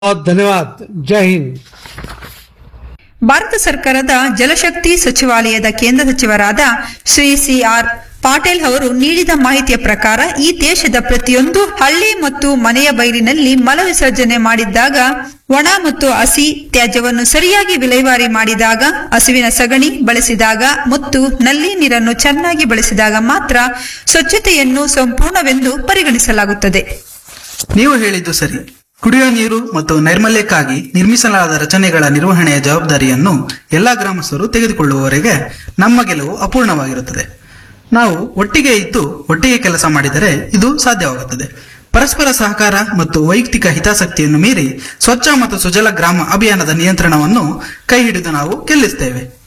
बहुत धन्यवाद जय हिंद ಭಾರತ ಸರ್ಕಾರದ ಜಲಶಕ್ತಿ ಸಚಿವಾಲಯದ ಕೇಂದ್ರ ಸಚಿವರಾದ ಶ್ರೀ ಸಿ ಆರ್ ಪಾಟೀಲ್ ಅವರು ನೀಡಿದ ಮಾಹಿತಿಯ ಪ್ರಕಾರ ಈ ದೇಶದ ಪ್ರತಿಯೊಂದು ಹಳ್ಳಿ ಮತ್ತು ಮನೆಯ ಬೈಲಿನಲ್ಲಿ ಮಲ ವಿಸರ್ಜನೆ ಮಾಡಿದ್ದಾಗ ಒಣ ಮತ್ತು ಹಸಿ ತ್ಯಾಜ್ಯವನ್ನು ಸರಿಯಾಗಿ ವಿಲೇವಾರಿ ಮಾಡಿದಾಗ ಹಸುವಿನ ಸಗಣಿ ಬಳಸಿದಾಗ ಮತ್ತು ನಲ್ಲಿ ನೀರನ್ನು ಚೆನ್ನಾಗಿ ಬಳಸಿದಾಗ ಮಾತ್ರ ಸ್ವಚ್ಛತೆಯನ್ನು ಸಂಪೂರ್ಣವೆಂದು ಪರಿಗಣಿಸಲಾಗುತ್ತದೆ ನೀವು ಹೇಳಿದ್ದು ಸರಿ ಕುಡಿಯುವ ನೀರು ಮತ್ತು ನೈರ್ಮಲ್ಯಕ್ಕಾಗಿ ನಿರ್ಮಿಸಲಾದ ರಚನೆಗಳ ನಿರ್ವಹಣೆಯ ಜವಾಬ್ದಾರಿಯನ್ನು ಎಲ್ಲಾ ಗ್ರಾಮಸ್ಥರು ತೆಗೆದುಕೊಳ್ಳುವವರೆಗೆ ನಮ್ಮ ಗೆಲುವು ಅಪೂರ್ಣವಾಗಿರುತ್ತದೆ ನಾವು ಒಟ್ಟಿಗೆ ಇದ್ದು ಒಟ್ಟಿಗೆ ಕೆಲಸ ಮಾಡಿದರೆ ಇದು ಸಾಧ್ಯವಾಗುತ್ತದೆ ಪರಸ್ಪರ ಸಹಕಾರ ಮತ್ತು ವೈಯಕ್ತಿಕ ಹಿತಾಸಕ್ತಿಯನ್ನು ಮೀರಿ ಸ್ವಚ್ಛ ಮತ್ತು ಸುಜಲ ಗ್ರಾಮ ಅಭಿಯಾನದ ನಿಯಂತ್ರಣವನ್ನು ಕೈ ಹಿಡಿದು ನಾವು ಗೆಲ್ಲಿಸುತ್ತೇವೆ